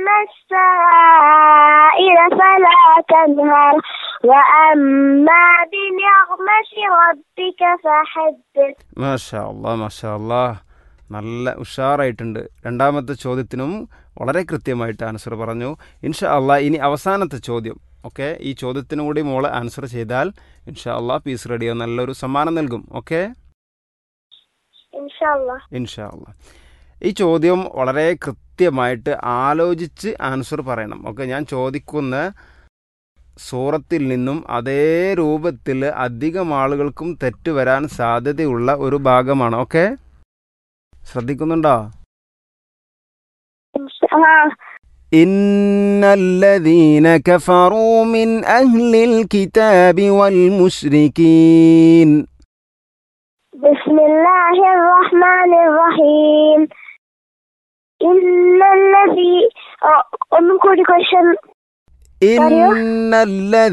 أما السائل فلا تنهر وأما بنعمة ربك فحدث മാഷാ അല്ലാ മാഷാ അല്ലാ നല്ല ഉഷാറായിട്ടുണ്ട് രണ്ടാമത്തെ ചോദ്യത്തിനും വളരെ കൃത്യമായിട്ട് ആൻസർ പറഞ്ഞു ഇൻഷാ അല്ലാ ഇനി അവസാനത്തെ ചോദ്യം ഓക്കെ ഈ ചോദ്യത്തിനും കൂടി മോള് ആൻസർ ചെയ്താൽ ഇൻഷാ അല്ലാ പീസ് റേഡിയോ നല്ലൊരു സമ്മാനം നൽകും ഓക്കെ إن شاء الله ഇൻഷാ അല്ലാ ഈ ചോദ്യം വളരെ കൃത്യമായിട്ട് ആലോചിച്ച് ആൻസർ പറയണം ഓക്കെ ഞാൻ ചോദിക്കുന്ന സൂറത്തിൽ നിന്നും അതേ രൂപത്തിൽ അധികം ആളുകൾക്കും തെറ്റ് വരാൻ സാധ്യതയുള്ള ഒരു ഭാഗമാണ് ഓക്കെ ശ്രദ്ധിക്കുന്നുണ്ടോ إن شاء الله إن الذين كفروا من أهل الكتاب والمشركين بسم الله الرحمن الرحيم إن الذي أم كل question إن الذين